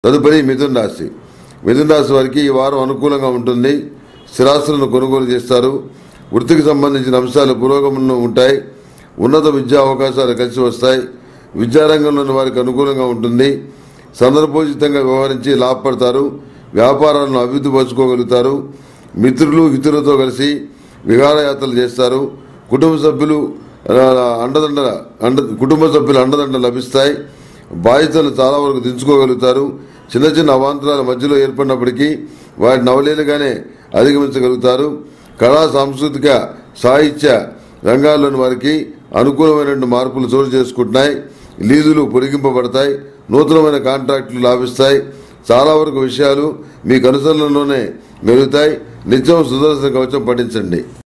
తదుపరి మిథున్ రాశి మిథున్ రాశి వారికి ఈ వారం అనుకూలంగా ఉంటుంది స్థిరాస్తులను కొనుగోలు చేస్తారు వృత్తికి సంబంధించిన అంశాలు పురోగమనంలో ఉంటాయి ఉన్నత విద్యా అవకాశాలు కలిసి వస్తాయి విద్యారంగంలోని వారికి అనుకూలంగా ఉంటుంది సందర్భోచితంగా వ్యవహరించి లాభపడతారు వ్యాపారాలను అభివృద్ధి పరచుకోగలుగుతారు మిత్రులు హితులతో కలిసి విహారయాత్రలు చేస్తారు కుటుంబ సభ్యులు ఆ, అండదండ అండ కుటుంబ సభ్యుల అండదండ లభిస్తాయి బాధ్యతలు చాలా వరకు దించుకోగలుగుతారు చిన్న చిన్న అవాంతరాల మధ్యలో ఏర్పడినప్పటికీ వాటిని అవలేలుగానే అధిగమించగలుగుతారు కళా సాంస్కృతిక సాహిత్య రంగాల్లోని వారికి అనుకూలమైనటువంటి మార్పులు చోటు చేసుకుంటున్నాయి లీజులు పొడిగింపబడతాయి నూతనమైన కాంట్రాక్టులు లాభిస్తాయి చాలా వరకు విషయాలు మీకు అనుసరణలోనే మెరుగుతాయి నిత్యం సుదర్శన కవచం పఠించండి